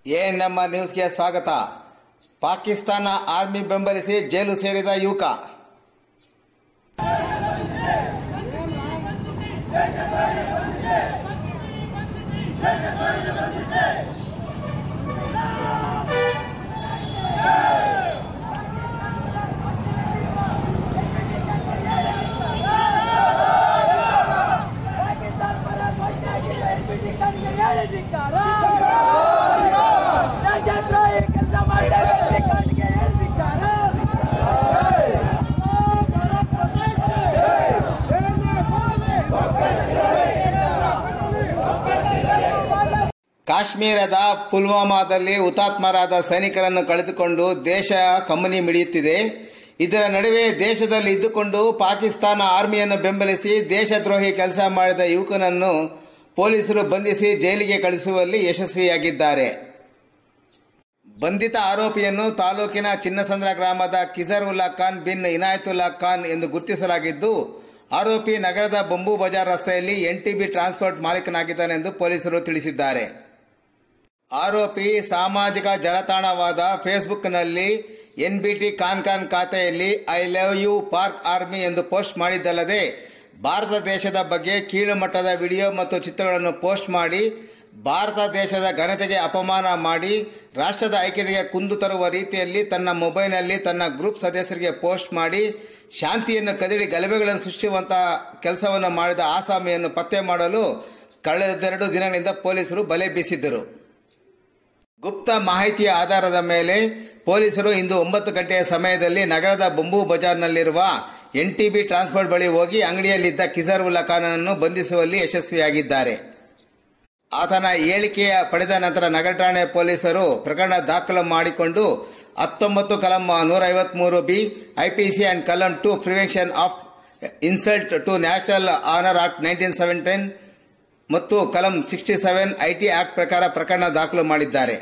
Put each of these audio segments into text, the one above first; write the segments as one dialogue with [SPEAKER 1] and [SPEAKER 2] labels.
[SPEAKER 1] ANM ನ್ಯೂಸ್ಗೆ ಸ್ವಾಗತ Pakistan army ಬೆಂಬಲಿಸಿ ಜೈಲು ಸೇರಿದ ಯುವಕ
[SPEAKER 2] ದೇಶದ್ರೋಹಿ ಕೆಲಸ ಮಾಡಿ ಕಣ್ಣಿಗೆ ಹೇಳ್ತಿದ್ದಾರೆ
[SPEAKER 1] ಕಾಶ್ಮೀರದ ಪುಲ್ವಾಮಾದಲ್ಲಿ ಹುತಾತ್ಮರಾದ ಸೈನಿಕರನ್ನು ಕಳೆದುಕೊಂಡು ದೇಶ ಕಮ್ಮನಿ ಮಿಡಿಯುತ್ತಿದೆ ಇದರ ನಡುವೆ ದೇಶದಲ್ಲಿ ಇದ್ದುಕೊಂಡು ಪಾಕಿಸ್ತಾನ ಆರ್ಮಿಯನ್ನು ಬೆಂಬಲಿಸಿ ದೇಶದ್ರೋಹಿ ಕೆಲಸ ಮಾಡಿದ ಯುವಕನನ್ನು ಪೊಲೀಸರು ಬಂಧಿಸಿ ಜೈಲಿಗೆ ಕಳಿಸುವಲ್ಲಿ ಯಶಸ್ವಿಯಾಗಿದ್ದಾರೆ ಬಂಧಿತ ಆರೋಪಿಯನ್ನು ತಾಲೂಕಿನ ಚಿನ್ನಸಂದ್ರ ಗ್ರಾಮದ ಕಿಜರುಲ್ಲಾ ಖಾನ್ ಬಿನ್ ಇನಾಯತುಲ್ಲಾ ಖಾನ್ ಎಂದು ಗುರುತಿಸಲಾಗಿದ್ದು ಆರೋಪಿ ನಗರದ ಬಂಬೂ ಬಜಾರ್ ರಸ್ತೆಯಲ್ಲಿ ಎನ್ಟಿಬಿ ಟ್ರಾನ್ಸ್ಪೋರ್ಟ್ ಮಾಲೀಕನಾಗಿದ್ದಾನೆಂದು ಪೊಲೀಸರು ತಿಳಿಸಿದ್ದಾರೆ ಆರೋಪಿ ಸಾಮಾಜಿಕ ಜಾಲತಾಣವಾದ ಫೇಸ್ಬುಕ್ನಲ್ಲಿ ಎನ್ಬಿಟಿ ಖಾನ್ ಖಾನ್ ಖಾತೆಯಲ್ಲಿ I love you Pak army ಎಂದು ಪೋಸ್ಟ್ ಮಾಡಿದ್ದಲ್ಲದೆ ಭಾರತ ದೇಶದ ಬಗ್ಗೆ ಕೀಳು ಮಟ್ಟದ ವಿಡಿಯೋ ಮತ್ತು ಚಿತ್ರಗಳನ್ನು ಪೋಸ್ಟ್ ಮಾಡಿ ಭಾರತ ದೇಶದ ಘನತೆಗೆ ಅಪಮಾನ ಮಾಡಿ ರಾಷ್ಟ್ರದ ಐಕ್ಯತೆಗೆ ಕುಂದು ತರುವ ರೀತಿಯಲ್ಲಿ ತನ್ನ ಮೊಬೈಲ್ನಲ್ಲಿ ತನ್ನ ಗ್ರೂಪ್ ಸದಸ್ಯರಿಗೆ ಪೋಸ್ಟ್ ಮಾಡಿ ಶಾಂತಿಯನ್ನು ಕದಡಿ ಗಲಭೆಗಳನ್ನು ಸೃಷ್ಟಿಸುವಂತಹ ಕೆಲಸವನ್ನು ಮಾಡಿದ ಆಸಾಮಿಯನ್ನು ಪತ್ತೆ ಮಾಡಲು ಕಳೆದೆರಡು ದಿನಗಳಿಂದ ಪೊಲೀಸರು ಬಲೆ ಬೀಸಿದ್ದರು ಗುಪ್ತ ಮಾಹಿತಿಯ ಆಧಾರದ ಮೇಲೆ ಪೊಲೀಸರು ಇಂದು ಒಂಬತ್ತು ಗಂಟೆಯ ಸಮಯದಲ್ಲಿ ನಗರದ ಬಂಬೂ ಬಜಾರ್ನಲ್ಲಿರುವ ಎನ್ಟಿಬಿ ಟ್ರಾನ್ಸ್ಪೋರ್ಟ್ ಬಳಿ ಹೋಗಿ ಅಂಗಡಿಯಲ್ಲಿದ್ದ ಕಿಸರ್ ಉಲ್ಲಾ ಖಾನನ್ನು ಬಂಧಿಸುವಲ್ಲಿ ಯಶಸ್ವಿಯಾಗಿದ್ದಾರೆ ಆತನ ಹೇಳಿಕೆಯ ಪಡೆದ ನಂತರ ನಗರ ಠಾಣೆ ಪೊಲೀಸರು ಪ್ರಕರಣ ದಾಖಲು ಮಾಡಿಕೊಂಡು ಹತ್ತೊಂಬತ್ತು ಕಲಂ ನೂರ ಐವತ್ಮೂರು ಬಿ ಐಪಿಸಿ ಅಂಡ್ ಕಲಂ two prevention of insult to national honour act nineteen seventeen ಮತ್ತು ಕಲಂ ಸಿಕ್ಸ್ಟಿ ಸೆವೆನ್ ಐಟಿ ಆಕ್ಟ್ ಪ್ರಕಾರ ಪ್ರಕರಣ ದಾಖಲು ಮಾಡಿದ್ದಾರೆ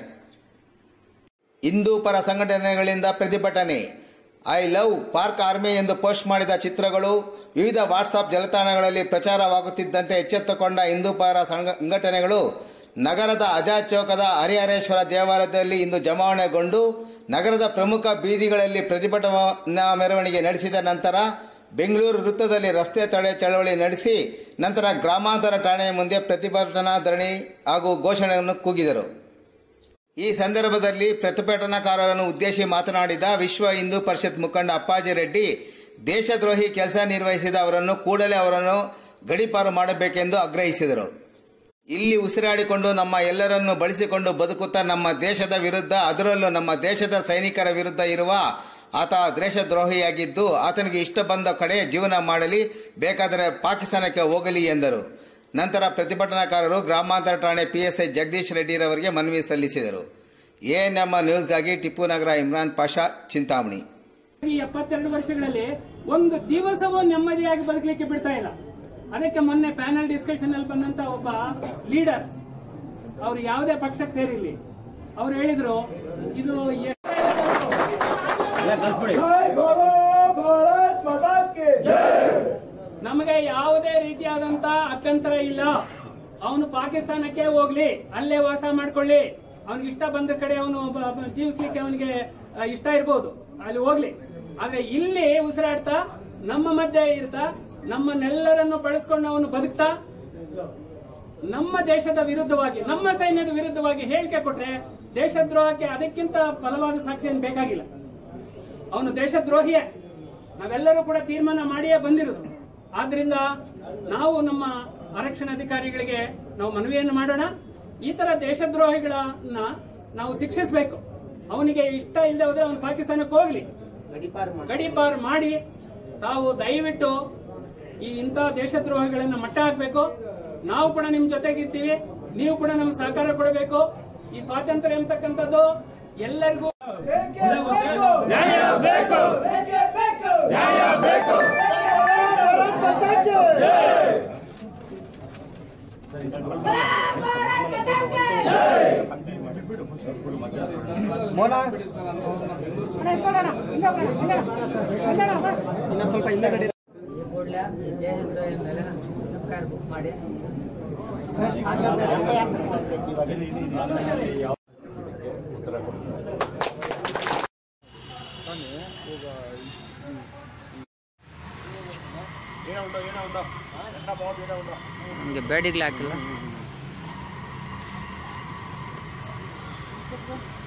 [SPEAKER 1] ಹಿಂದೂ ಪರ ಸಂಘಟನೆಗಳಿಂದ ಪ್ರತಿಭಟನೆ ಐ ಲವ್ ಪಾರ್ಕ್ ಆರ್ಮಿ ಎಂದು ಪೋಸ್ಟ್ ಮಾಡಿದ ಚಿತ್ರಗಳು ವಿವಿಧ ವಾಟ್ಸಾಪ್ ಜಾಲತಾಣಗಳಲ್ಲಿ ಪ್ರಚಾರವಾಗುತ್ತಿದ್ದಂತೆ ಎಚ್ಚೆತ್ತುಕೊಂಡ ಹಿಂದೂ ಪರ ಸಂಘಟನೆಗಳು ನಗರದ ಅಜಾದ್ ಚೌಕದ ಹರಿಹರೇಶ್ವರ ದೇವಾಲಯದಲ್ಲಿ ಇಂದು ಜಮಾವಣೆಗೊಂಡು ನಗರದ ಪ್ರಮುಖ ಬೀದಿಗಳಲ್ಲಿ ಪ್ರತಿಭಟನಾ ಮೆರವಣಿಗೆ ನಡೆಸಿದ ನಂತರ ಬೆಂಗಳೂರು ವೃತ್ತದಲ್ಲಿ ರಸ್ತೆ ತಡೆ ಚಳವಳಿ ನಡೆಸಿ ನಂತರ ಗ್ರಾಮಾಂತರ ಠಾಣೆಯ ಮುಂದೆ ಪ್ರತಿಭಟನಾ ಧರಣಿ ಹಾಗೂ ಘೋಷಣೆಯನ್ನು ಕೂಗಿದರು ಈ ಸಂದರ್ಭದಲ್ಲಿ ಪ್ರತಿಭಟನಾಕಾರರನ್ನು ಉದ್ದೇಶಿಸಿ ಮಾತನಾಡಿದ ವಿಶ್ವ ಹಿಂದೂ ಪರಿಷತ್ ಮುಖಂಡ ಅಪ್ಪಾಜಿ ರೆಡ್ಡಿ ದೇಶದ್ರೋಹಿ ಕೆಲಸ ನಿರ್ವಹಿಸಿದ ಅವರನ್ನು ಕೂಡಲೇ ಅವರನ್ನು ಗಡೀಪಾರು ಮಾಡಬೇಕೆಂದು ಆಗ್ರಹಿಸಿದರು ಇಲ್ಲಿ ಉಸಿರಾಡಿಕೊಂಡು ನಮ್ಮ ಎಲ್ಲರನ್ನು ಬಳಸಿಕೊಂಡು ಬದುಕುತ್ತಾ ನಮ್ಮ ದೇಶದ ವಿರುದ್ಧ ಅದರಲ್ಲೂ ನಮ್ಮ ದೇಶದ ಸೈನಿಕರ ವಿರುದ್ಧ ಇರುವ ಆತ ದೇಶದ್ರೋಹಿಯಾಗಿದ್ದು ಆತನಿಗೆ ಇಷ್ಟ ಬಂದ ಕಡೆ ಜೀವನ ಮಾಡಲಿ ಬೇಕಾದರೆ ಪಾಕಿಸ್ತಾನಕ್ಕೆ ಹೋಗಲಿ ಎಂದರು ನಂತರ ಪ್ರತಿಭಟನಾಕಾರರು ಗ್ರಾಮಾಂತರ ಠಾಣೆ ಪಿಎಸ್ಐ ಜಗದೀಶ್ ರೆಡ್ಡಿರವರಿಗೆ ಮನವಿ ಸಲ್ಲಿಸಿದರು ಎಎನ್ಎಂ ನ್ಯೂಸ್ಗಾಗಿ ಟಿಪ್ಪು ನಗರ ಇಮ್ರಾನ್ ಪಾಷಾ ಚಿಂತಾಮಣಿ
[SPEAKER 3] ಈ ಎಪ್ಪತ್ತೆರಡು ವರ್ಷಗಳಲ್ಲಿ ಒಂದು ದಿವಸವೂ ನೆಮ್ಮದಿಯಾಗಿ ಬದುಕಲಿಕ್ಕೆ ಬಿಡ್ತಾ ಇಲ್ಲ ಅದಕ್ಕೆ ಮೊನ್ನೆ ಪ್ಯಾನಲ್ ಡಿಸ್ಕಷನ್ ಅಲ್ಲಿ ಬಂದಂತ ಒಬ್ಬ ಲೀಡರ್ ಅವ್ರು ಯಾವುದೇ ಪಕ್ಷಕ್ಕೆ ಸೇರಿರ್ಲಿ ಅವ್ರು ಹೇಳಿದ್ರು ಇದು ಎ- ನಮಗೆ ಯಾವುದೇ ರೀತಿಯಾದಂತ ಅಭ್ಯಂತರ ಇಲ್ಲ ಅವನು ಪಾಕಿಸ್ತಾನಕ್ಕೆ ಹೋಗ್ಲಿ ಅಲ್ಲೇ ವಾಸ ಮಾಡ್ಕೊಳ್ಳಿ ಅವನಿಗೆ ಇಷ್ಟ ಬಂದ ಕಡೆ ಅವನು ಜೀವಿಸ್ಲಿಕ್ಕೆ ಅವನಿಗೆ ಆ, ಇಷ್ಟ ಇರ್ಬೋದು ಅಲ್ಲಿ ಹೋಗ್ಲಿ ಆದ್ರೆ ಇಲ್ಲಿ ಉಸಿರಾಡ್ತಾ ನಮ್ಮ ಮಧ್ಯೆ ಇರ್ತಾ ನಮ್ಮನ್ನೆಲ್ಲರನ್ನು ಬಳಸ್ಕೊಂಡು ಅವನು ಬದುಕ್ತಾ ನಮ್ಮ ದೇಶದ ವಿರುದ್ಧವಾಗಿ ನಮ್ಮ ಸೈನ್ಯದ ವಿರುದ್ಧವಾಗಿ ಹೇಳಿಕೆ ಕೊಟ್ರೆ ದೇಶದ್ರೋಹಕ್ಕೆ ಅದಕ್ಕಿಂತ ಬಲವಾದ ಸಾಕ್ಷಿ ಏನು ಬೇಕಾಗಿಲ್ಲ ಅವನು ದೇಶದ್ರೋಹಿಯೇ ನಾವೆಲ್ಲರೂ ಕೂಡ ತೀರ್ಮಾನ ಮಾಡಿಯೇ ಬಂದಿರೋದು ಆದ್ರಿಂದ ನಾವು ನಮ್ಮ ಆರಕ್ಷಣಾಧಿಕಾರಿಗಳಿಗೆ ನಾವು ಮನವಿಯನ್ನು ಮಾಡೋಣ ಈ ತರ ದೇಶದ್ರೋಹಿಗಳನ್ನ ನಾವು ಶಿಕ್ಷಿಸಬೇಕು ಅವನಿಗೆ ಇಷ್ಟ ಇಲ್ಲದೆ ಹೋದ್ರೆ ಅವನು ಪಾಕಿಸ್ತಾನಕ್ಕೆ ಹೋಗ್ಲಿ ಗಡೀಪಾರು ಮಾಡಿ ತಾವು ದಯವಿಟ್ಟು ಈ ಇಂಥ ದೇಶದ್ರೋಹಿಗಳನ್ನ ಮಟ್ಟ ಹಾಕ್ಬೇಕು ನಾವು ಕೂಡ ನಿಮ್ ಜೊತೆಗಿರ್ತೀವಿ ನೀವು ಕೂಡ ನಮ್ಗೆ ಸಹಕಾರ ಕೊಡಬೇಕು ಈ ಸ್ವಾತಂತ್ರ್ಯ ಎಂತಕ್ಕಂಥದ್ದು ಎಲ್ಲರಿಗೂ ನ್ಯಾಯ ಬೇಕು ನ್ಯಾಯ ಬೇಕು
[SPEAKER 4] ಈ ಕೂಡಲೇ ಈ ದೇಶದ್ರೋಹಿ ಮೇಲೆ ಎಫ್ಐಆರ್ ಬುಕ್ ಮಾಡಿ ನಮಗೆ ಬೇಡಿಗ್ಲಾಕಿಲ್ಲ